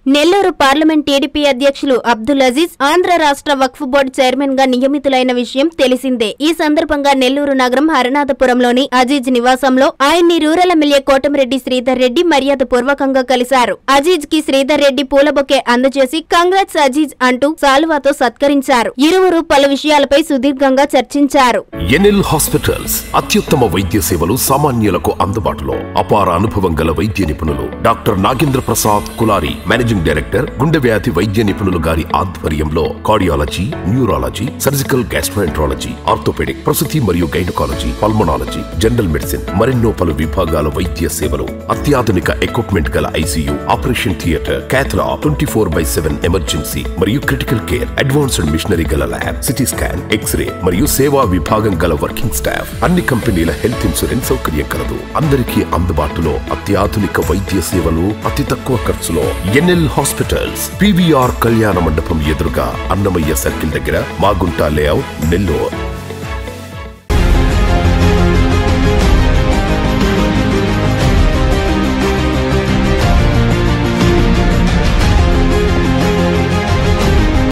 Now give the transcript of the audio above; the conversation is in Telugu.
నెల్లూరు పార్లమెంట్ టీడీపీ అధ్యక్షులు అబ్దుల్ అజీజ్ ఆంధ్ర రాష్ట్ర వక్ఫ్ బోర్డు చైర్మన్ గా నియమితులైన విషయం తెలిసిందే ఈ సందర్భంగా నెల్లూరు నగరం హరనాథపురంలోని అజీజ్ నివాసంలో ఆయన్ని రూరల్ ఎమ్మెల్యే కోటమిరెడ్డి శ్రీధర్ రెడ్డి మర్యాద పూర్వకంగా కలిశారు అజీజ్ కి శ్రీధర్ రెడ్డి పూల బొకే అందజేసి కంగ్రాట్స్ అజీజ్ అంటూ సాలువాతో సత్కరించారు ఇరువురు పలు విషయాలపై సుదీర్ఘంగా చర్చించారు ఎన్ఎల్ హాస్పిటల్స్ అత్యుత్తమ వైద్య సేవలు సామాన్యులకు అందుబాటులో అపార అనుభవం గల వైద్య నిపుణులు doctor Nagendra Prasad Kulari managing director గుండె వ్యాధి వైద్య నిపుణులు గారి ఆధ్వర్యంలో cardiology neurology surgical gastroenterology orthopaedic ప్రసూతి మరియు గైనకాలజీ పల్మనాలజీ జనరల్ మెడిసిన్ మరెన్నో పలు విభాగాల వైద్య సేవలు అత్యాధునిక ఎక్విప్మెంట్ గల ICU operation theatre cath lab twenty four by seven emergency మరియు క్రిటికల్ కేర్ అడ్వాన్స్డ్ మిషనరీ గల ల్యాబ్ సిటీ స్కాన్ ఎక్స్రే మరియు సేవా విభాగం గల వర్కింగ్ స్టాఫ్ అన్ని కంపెనీల హెల్త్ ఇన్సూరెన్స్ సౌకర్యం కలదు అందరికీ అందుబాటులో అత్యాధునిక వైద్య సేవలు అతి తక్కువ ఖర్చులో ఎన్ఎల్ హాస్పిటల్స్ పివిఆర్ కళ్యాణ మండపం ఎదురుగా అన్నమయ్య సర్కిల్ దగ్గర మాగుంట లేఅవుట్ నెల్లూరు